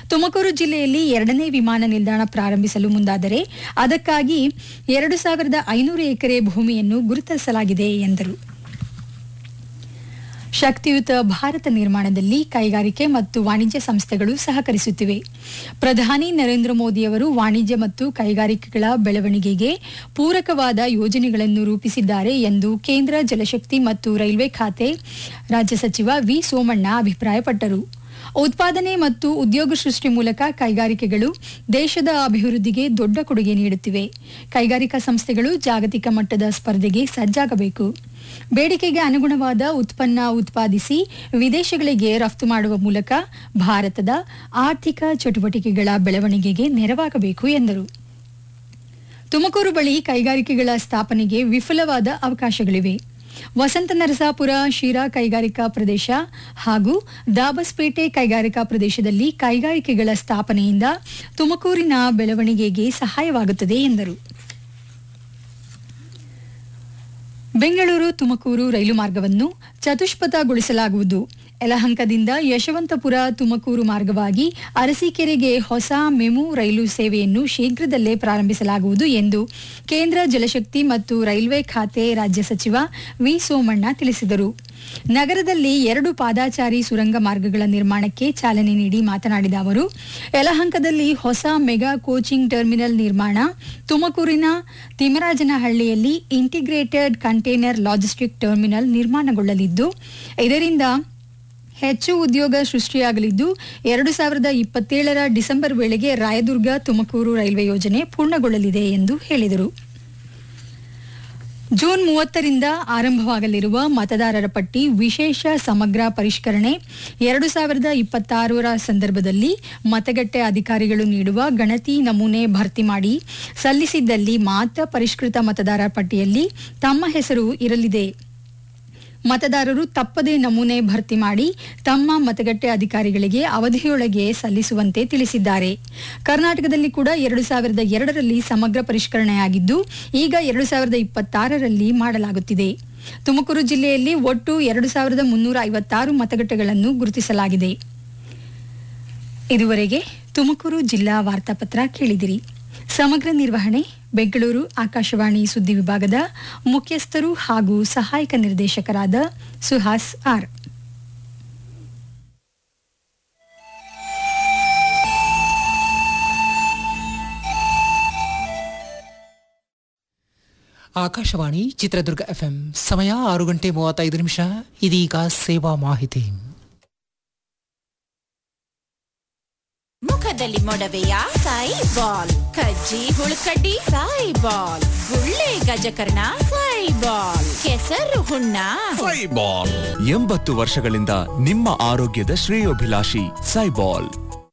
ತುಮಕೂರು ಜಿಲ್ಲೆಯಲ್ಲಿ ಎರಡನೇ ವಿಮಾನ ನಿಲ್ದಾಣ ಪ್ರಾರಂಭಿಸಲು ಮುಂದಾದರೆ ಅದಕ್ಕಾಗಿ ಎರಡು ಸಾವಿರದ ಐನೂರು ಎಕರೆ ಭೂಮಿಯನ್ನು ಗುರುತಿಸಲಾಗಿದೆ ಎಂದರು ಶಕ್ತಿಯುತ ಭಾರತ ನಿರ್ಮಾಣದಲ್ಲಿ ಕೈಗಾರಿಕೆ ಮತ್ತು ವಾಣಿಜ್ಯ ಸಂಸ್ಥೆಗಳು ಸಹಕರಿಸುತ್ತಿವೆ ಪ್ರಧಾನಿ ನರೇಂದ್ರ ಮೋದಿಯವರು ವಾಣಿಜ್ಯ ಮತ್ತು ಕೈಗಾರಿಕೆಗಳ ಬೆಳವಣಿಗೆಗೆ ಪೂರಕವಾದ ಯೋಜನೆಗಳನ್ನು ರೂಪಿಸಿದ್ದಾರೆ ಎಂದು ಕೇಂದ್ರ ಜಲಶಕ್ತಿ ಮತ್ತು ರೈಲ್ವೆ ಖಾತೆ ರಾಜ್ಯ ಸಚಿವ ವಿ ಸೋಮಣ್ಣ ಅಭಿಪ್ರಾಯಪಟ್ಟರು ಉತ್ಪಾದನೆ ಮತ್ತು ಉದ್ಯೋಗ ಸೃಷ್ಟಿ ಮೂಲಕ ಕೈಗಾರಿಕೆಗಳು ದೇಶದ ಅಭಿವೃದ್ಧಿಗೆ ದೊಡ್ಡ ಕೊಡುಗೆ ನೀಡುತ್ತಿವೆ ಕೈಗಾರಿಕಾ ಸಂಸ್ಥೆಗಳು ಜಾಗತಿಕ ಮಟ್ಟದ ಸ್ಪರ್ಧೆಗೆ ಸಜ್ಜಾಗಬೇಕು ಬೇಡಿಕೆಗೆ ಅನುಗುಣವಾದ ಉತ್ಪನ್ನ ಉತ್ಪಾದಿಸಿ ವಿದೇಶಗಳಿಗೆ ರಫ್ತು ಮಾಡುವ ಮೂಲಕ ಭಾರತದ ಆರ್ಥಿಕ ಚಟುವಟಿಕೆಗಳ ಬೆಳವಣಿಗೆಗೆ ನೆರವಾಗಬೇಕು ಎಂದರು ತುಮಕೂರು ಬಳಿ ಕೈಗಾರಿಕೆಗಳ ಸ್ಥಾಪನೆಗೆ ವಿಫಲವಾದ ಅವಕಾಶಗಳಿವೆ ವಸಂತ ನರಸಾಪುರ ಶಿರಾ ಕೈಗಾರಿಕಾ ಪ್ರದೇಶ ಹಾಗೂ ದಾಬಸ್ಪೇಟೆ ಕೈಗಾರಿಕಾ ಪ್ರದೇಶದಲ್ಲಿ ಕೈಗಾರಿಕೆಗಳ ಸ್ಥಾಪನೆಯಿಂದ ತುಮಕೂರಿನ ಬೆಳವಣಿಗೆಗೆ ಸಹಾಯವಾಗುತ್ತದೆ ಎಂದರು ಬೆಂಗಳೂರು ತುಮಕೂರು ರೈಲು ಮಾರ್ಗವನ್ನು ಚತುಷ್ಪಥಗೊಳಿಸಲಾಗುವುದು ಯಲಹಂಕದಿಂದ ಯಶವಂತಪುರ ತುಮಕೂರು ಮಾರ್ಗವಾಗಿ ಅರಸೀಕೆರೆಗೆ ಹೊಸ ಮೆಮು ರೈಲು ಸೇವೆಯನ್ನು ಶೀಘ್ರದಲ್ಲೇ ಪ್ರಾರಂಭಿಸಲಾಗುವುದು ಎಂದು ಕೇಂದ್ರ ಜಲಶಕ್ತಿ ಮತ್ತು ರೈಲ್ವೆ ಖಾತೆ ರಾಜ್ಯ ಸಚಿವ ವಿ ಸೋಮಣ್ಣ ತಿಳಿಸಿದರು ನಗರದಲ್ಲಿ ಎರಡು ಪಾದಾಚಾರಿ ಸುರಂಗ ಮಾರ್ಗಗಳ ನಿರ್ಮಾಣಕ್ಕೆ ಚಾಲನೆ ನೀಡಿ ಮಾತನಾಡಿದ ಅವರು ಯಲಹಂಕದಲ್ಲಿ ಹೊಸ ಮೆಗಾ ಕೋಚಿಂಗ್ ಟರ್ಮಿನಲ್ ನಿರ್ಮಾಣ ತುಮಕೂರಿನ ತಿಮರಾಜನಹಳ್ಳಿಯಲ್ಲಿ ಇಂಟಿಗ್ರೇಟೆಡ್ ಕಂಟೈನರ್ ಲಾಜಿಸ್ಟಿಕ್ ಟರ್ಮಿನಲ್ ನಿರ್ಮಾಣಗೊಳ್ಳಲಿದ್ದು ಇದರಿಂದ ಹೆಚ್ಚು ಉದ್ಯೋಗ ಸೃಷ್ಟಿಯಾಗಲಿದ್ದು ಎರಡು ಸಾವಿರದ ಇಪ್ಪತ್ತೇಳರ ಡಿಸೆಂಬರ್ ವೇಳೆಗೆ ರಾಯದುರ್ಗ ತುಮಕೂರು ರೈಲ್ವೆ ಯೋಜನೆ ಪೂರ್ಣಗೊಳ್ಳಲಿದೆ ಎಂದು ಹೇಳಿದರು ಜೂನ್ ಮೂವತ್ತರಿಂದ ಆರಂಭವಾಗಲಿರುವ ಮತದಾರರ ಪಟ್ಟಿ ವಿಶೇಷ ಸಮಗ್ರ ಪರಿಷ್ಕರಣೆ ಎರಡು ಸಾವಿರದ ಇಪ್ಪತ್ತಾರರ ಸಂದರ್ಭದಲ್ಲಿ ಮತಗಟ್ಟೆ ಅಧಿಕಾರಿಗಳು ನೀಡುವ ಗಣತಿ ನಮೂನೆ ಭರ್ತಿ ಮಾಡಿ ಸಲ್ಲಿಸಿದ್ದಲ್ಲಿ ಮಾತ್ರ ಪರಿಷ್ಕೃತ ಮತದಾರರ ಪಟ್ಟಿಯಲ್ಲಿ ತಮ್ಮ ಹೆಸರು ಇರಲಿದೆ ಮತದಾರರು ತಪ್ಪದೇ ನಮೂನೆ ಭರ್ತಿ ಮಾಡಿ ತಮ್ಮ ಮತಗಟ್ಟೆ ಅಧಿಕಾರಿಗಳಿಗೆ ಅವಧಿಯೊಳಗೆ ಸಲ್ಲಿಸುವಂತೆ ತಿಳಿಸಿದ್ದಾರೆ ಕರ್ನಾಟಕದಲ್ಲಿ ಕೂಡ ಎರಡು ಸಾವಿರದ ಎರಡರಲ್ಲಿ ಸಮಗ್ರ ಪರಿಷ್ಕರಣೆಯಾಗಿದ್ದು ಈಗ ಎರಡು ಸಾವಿರದ ಇಪ್ಪತ್ತಾರರಲ್ಲಿ ಮಾಡಲಾಗುತ್ತಿದೆ ತುಮಕೂರು ಜಿಲ್ಲೆಯಲ್ಲಿ ಒಟ್ಟು ಎರಡು ಸಾವಿರದ ಮುನ್ನೂರ ಐವತ್ತಾರು ಮತಗಟ್ಟೆಗಳನ್ನು ಗುರುತಿಸಲಾಗಿದೆ ಇದುವರೆಗೆ ತುಮಕೂರು ಜಿಲ್ಲಾ ವಾರ್ತಾಪತ್ರ ಕೇಳಿದಿರಿ ಸಮಗ್ರ ನಿರ್ವಹಣೆ ಬೆಂಗಳೂರು ಆಕಾಶವಾಣಿ ಸುದ್ದಿ ವಿಭಾಗದ ಮುಖ್ಯಸ್ಥರು ಹಾಗೂ ಸಹಾಯಕ ನಿರ್ದೇಶಕರಾದ ಸುಹಾಸ್ ಆರ್ ಆಕಾಶವಾಣಿ ಚಿತ್ರದುರ್ಗ ಎಫ್ಎಂ ಸಮಯ ಆರು ಗಂಟೆ ಮೂವತ್ತೈದು ನಿಮಿಷ ಇದೀಗ ಸೇವಾ ಮಾಹಿತಿ ಮುಖದಲ್ಲಿ ಮೊಡವೆಯ ಸಾಯಿ ಬಾಲ್ ಕಜ್ಜಿ ಹುಳುಕಡ್ಡಿ ಸಾಯಿ ಬಾಲ್ ಗುಳ್ಳೆ ಗಜಕರ್ಣ ಸಾಯಿ ಬಾಲ್ ಕೆಸರು ಹುಣ್ಣ ಸೈಬಾಲ್ ಎಂಬತ್ತು ವರ್ಷಗಳಿಂದ ನಿಮ್ಮ ಆರೋಗ್ಯದ ಶ್ರೇಯೋಭಿಲಾಷಿ ಸೈಬಾಲ್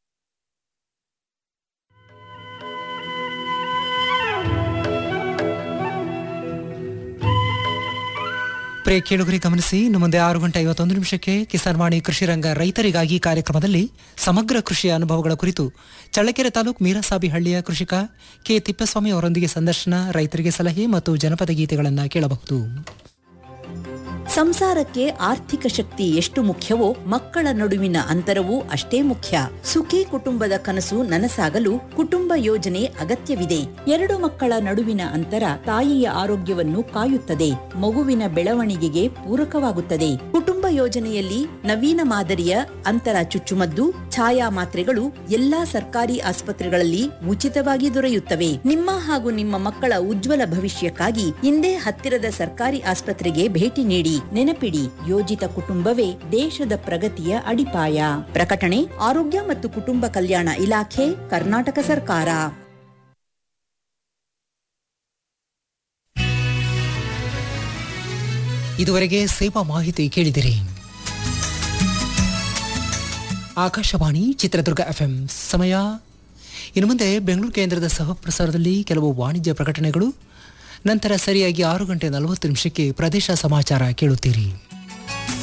ಪ್ರಿಯ ಕೇಳುಗರಿ ಗಮನಿಸಿ ಇನ್ನು ಮುಂದೆ ಆರು ಗಂಟೆ ಐವತ್ತೊಂದು ನಿಮಿಷಕ್ಕೆ ಕಿಸಾನ್ ವಾಣಿ ಕೃಷಿ ರಂಗ ರೈತರಿಗಾಗಿ ಕಾರ್ಯಕ್ರಮದಲ್ಲಿ ಸಮಗ್ರ ಕೃಷಿಯ ಅನುಭವಗಳ ಕುರಿತು ಚಳ್ಳಕೆರೆ ತಾಲೂಕು ಮೀರಸಾಬಿಹಳ್ಳಿಯ ಕೃಷಿಕ ಕೆ ತಿಪ್ಪಸ್ವಾಮಿ ಅವರೊಂದಿಗೆ ಸಂದರ್ಶನ ರೈತರಿಗೆ ಸಲಹೆ ಮತ್ತು ಜನಪದ ಗೀತೆಗಳನ್ನು ಕೇಳಬಹುದು ಸಂಸಾರಕ್ಕೆ ಆರ್ಥಿಕ ಶಕ್ತಿ ಎಷ್ಟು ಮುಖ್ಯವೋ ಮಕ್ಕಳ ನಡುವಿನ ಅಂತರವೂ ಅಷ್ಟೇ ಮುಖ್ಯ ಸುಖಿ ಕುಟುಂಬದ ಕನಸು ನನಸಾಗಲು ಕುಟುಂಬ ಯೋಜನೆ ಅಗತ್ಯವಿದೆ ಎರಡು ಮಕ್ಕಳ ನಡುವಿನ ಅಂತರ ತಾಯಿಯ ಆರೋಗ್ಯವನ್ನು ಕಾಯುತ್ತದೆ ಮಗುವಿನ ಬೆಳವಣಿಗೆಗೆ ಪೂರಕವಾಗುತ್ತದೆ ಕುಟುಂಬ ಯೋಜನೆಯಲ್ಲಿ ನವೀನ ಮಾದರಿಯ ಅಂತರ ಚುಚ್ಚುಮದ್ದು ಛಾಯಾ ಮಾತ್ರೆಗಳು ಎಲ್ಲಾ ಸರ್ಕಾರಿ ಆಸ್ಪತ್ರೆಗಳಲ್ಲಿ ಉಚಿತವಾಗಿ ದೊರೆಯುತ್ತವೆ ನಿಮ್ಮ ಹಾಗೂ ನಿಮ್ಮ ಮಕ್ಕಳ ಉಜ್ವಲ ಭವಿಷ್ಯಕ್ಕಾಗಿ ಇಂದೇ ಹತ್ತಿರದ ಸರ್ಕಾರಿ ಆಸ್ಪತ್ರೆಗೆ ಭೇಟಿ ನೀಡಿ ನೆನಪಿಡಿ ಯೋಜಿತ ಕುಟುಂಬವೇ ದೇಶದ ಪ್ರಗತಿಯ ಅಡಿಪಾಯ ಪ್ರಕಟಣೆ ಆರೋಗ್ಯ ಮತ್ತು ಕುಟುಂಬ ಕಲ್ಯಾಣ ಇಲಾಖೆ ಕರ್ನಾಟಕ ಸರ್ಕಾರ ಇದುವರೆಗೆ ಸೇವಾ ಮಾಹಿತಿ ಕೇಳಿದಿರಿ ಆಕಾಶವಾಣಿ ಚಿತ್ರದುರ್ಗ ಎಫ್ಎಂ ಸಮಯ ಇನ್ನು ಮುಂದೆ ಬೆಂಗಳೂರು ಕೇಂದ್ರದ ಸಹಪ್ರಸಾರದಲ್ಲಿ ಕೆಲವು ವಾಣಿಜ್ಯ ಪ್ರಕಟಣೆಗಳು ನಂತರ ಸರಿಯಾಗಿ ಆರು ಗಂಟೆ ನಲವತ್ತು ನಿಮಿಷಕ್ಕೆ ಪ್ರದೇಶ ಸಮಾಚಾರ ಕೇಳುತ್ತೀರಿ